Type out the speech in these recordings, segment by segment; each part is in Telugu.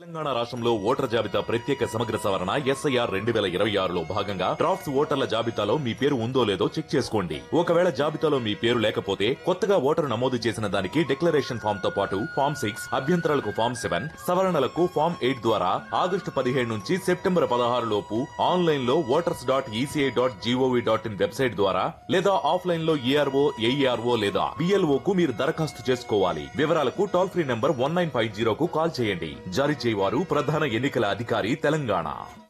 తెలంగాణ రాష్ట్రంలో ఓటర్ జాబితా ప్రత్యేక సమగ్ర సవరణ ఎస్ఐఆర్ రెండు వేల ఇరవై ఆరులో భాగంగా డ్రాఫ్ట్స్ ఓటర్ల జాబితాలో మీ పేరు ఉందో లేదో చెక్ చేసుకోండి ఒకవేళ జాబితాలో మీ పేరు లేకపోతే కొత్తగా ఓటరు నమోదు చేసిన దానికి డిక్లరేషన్ ఫామ్ తో పాటు ఫామ్ సిక్స్ అభ్యంతరాలకు ఫామ్ సెవెన్ సవరణలకు ఫామ్ ఎయిట్ ద్వారా ఆగస్టు పదిహేడు నుంచి సెప్టెంబర్ పదహారు లోపు ఆన్లైన్ లో voters dot ECI dot GOV dot in website ద్వారా లేదా ఆఫ్లైన్ లో ఈఆర్ఓ ఏఈఆర్ఓ లేదా బిఎల్ఓ కు మీరు దరఖాస్తు చేసుకోవాలి వివరాలకు toll free number one nine five జీరోకు కాల్ చేయండి జారీ చేయవారు ప్రధాన ఎన్నికల అధికారి తెలంగాణ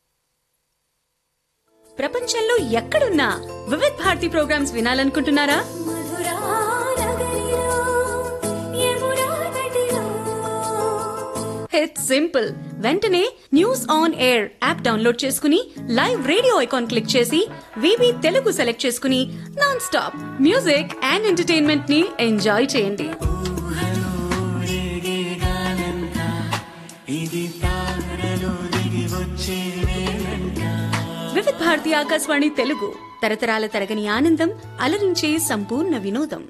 ప్రపంచంలో ఎక్కడున్నా వివిధ్ భారతి ప్రోగ్రామ్స్ వినాలనుకుంటున్నారా ఇట్స్ సింపుల్ వెంటనే news on air app download చేసుకుని లైవ్ రేడియో ఐకాన్ క్లిక్ చేసి వివి తెలుగు సెలెక్ట్ చేసుకుని non stop music and entertainment ని ఎంజాయ్ చేయండి వివిధ్ భారతి ఆకాశవాణి తెలుగు తరతరాల తరగని ఆనందం అలరించే సంపూర్ణ వినోదం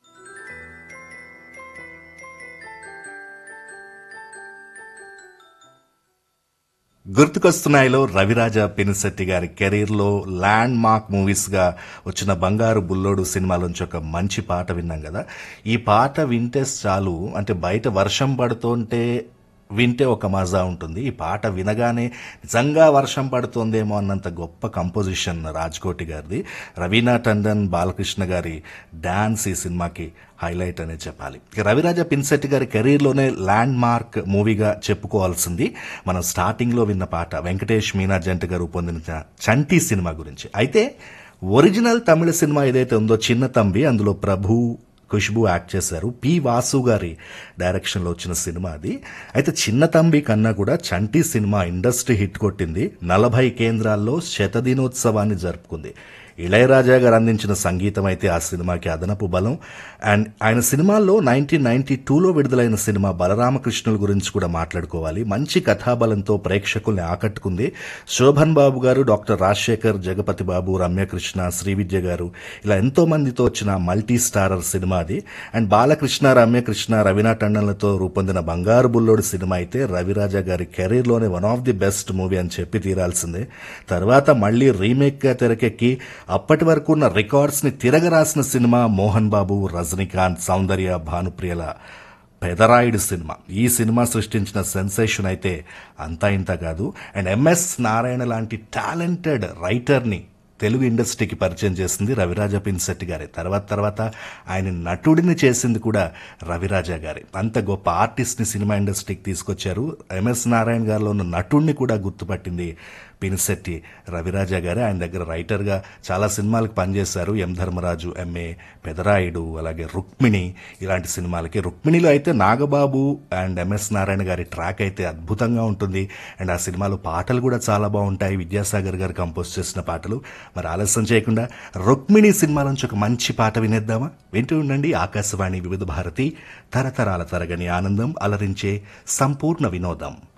గుర్తుకొస్తున్నాయిలో రవిరాజ పెనిశెట్టి గారి కెరీర్లో ల్యాండ్ మార్క్ మూవీస్గా వచ్చిన బంగారు బుల్లోడు సినిమాలోంచి ఒక మంచి పాట విన్నాం కదా ఈ పాట వింటే చాలు అంటే బయట వర్షం పడుతుంటే వింటే ఒక మజా ఉంటుంది ఈ పాట వినగానే నిజంగా వర్షం పడుతుందేమో అన్నంత గొప్ప కంపోజిషన్ రాజ్కోటి గారిది రవీనా టండన్ బాలకృష్ణ గారి డాన్స్ ఈ సినిమాకి హైలైట్ అనే చెప్పాలి ఇక రవిరాజ పిన్సెట్టి గారి కెరీర్లోనే ల్యాండ్ మార్క్ మూవీగా చెప్పుకోవాల్సింది మనం స్టార్టింగ్లో విన్న పాట వెంకటేష్ మీనా జంట గారు రూపొందించిన చంటి సినిమా గురించి అయితే ఒరిజినల్ తమిళ సినిమా ఏదైతే ఉందో చిన్న తంబి అందులో ప్రభు ఖుష్బు యాక్ట్ చేశారు పి వాసు గారి డైరెక్షన్లో వచ్చిన సినిమా అది అయితే చిన్న తంబి కన్నా కూడా చంటి సినిమా ఇండస్ట్రీ హిట్ కొట్టింది నలభై కేంద్రాల్లో శతదినోత్సవాన్ని జరుపుకుంది ఇళయరాజా గారు అందించిన సంగీతం అయితే ఆ సినిమాకి అదనపు బలం అండ్ ఆయన సినిమాల్లో నైన్టీన్ నైన్టీ టూలో విడుదలైన సినిమా బలరామకృష్ణుల గురించి కూడా మాట్లాడుకోవాలి మంచి కథాబలంతో ప్రేక్షకుల్ని ఆకట్టుకుంది శోభన్ బాబు గారు డాక్టర్ రాజశేఖర్ జగపతి బాబు రమ్యకృష్ణ శ్రీవిద్య గారు ఇలా ఎంతో మందితో వచ్చిన మల్టీ స్టారర్ సినిమా అది అండ్ బాలకృష్ణ రమ్యకృష్ణ రవీనా టండన్లతో రూపొందిన బంగారు బుల్లోడు సినిమా అయితే రవిరాజా గారి కెరీర్లోనే one of the best movie అని చెప్పి తీరాల్సిందే తర్వాత మళ్ళీ రీమేక్గా తెరకెక్కి అప్పటి వరకు ఉన్న రికార్డ్స్ని తిరగరాసిన సినిమా మోహన్ బాబు రజనీకాంత్ సౌందర్య భానుప్రియల పెదరాయుడు సినిమా ఈ సినిమా సృష్టించిన సెన్సేషన్ అయితే అంతా ఇంత కాదు అండ్ ఎంఎస్ నారాయణ లాంటి టాలెంటెడ్ రైటర్ని తెలుగు ఇండస్ట్రీకి పరిచయం చేసింది రవిరాజ పిన్సెట్టి గారే తర్వాత తర్వాత ఆయన నటుడిని చేసింది కూడా రవిరాజా గారే అంత గొప్ప ఆర్టిస్ట్ని సినిమా ఇండస్ట్రీకి తీసుకొచ్చారు ఎంఎస్ నారాయణ గారిలో ఉన్న నటుడిని కూడా గుర్తుపట్టింది పినిశెట్టి రవిరాజా గారే ఆయన దగ్గర రైటర్గా చాలా సినిమాలకు పనిచేశారు ఎం ధర్మరాజు ఎంఏ పెదరాయుడు అలాగే రుక్మిణి ఇలాంటి సినిమాలకి రుక్మిణిలో అయితే నాగబాబు అండ్ ఎంఎస్ నారాయణ గారి ట్రాక్ అయితే అద్భుతంగా ఉంటుంది అండ్ ఆ సినిమాలో పాటలు కూడా చాలా బాగుంటాయి విద్యాసాగర్ గారు కంపోజ్ చేసిన పాటలు మరి ఆలస్యం చేయకుండా రుక్మిణి సినిమా నుంచి ఒక మంచి పాట వినేద్దామా వింటూ ఉండండి ఆకాశవాణి వివిధ భారతి తరతరాల తరగని ఆనందం అలరించే సంపూర్ణ వినోదం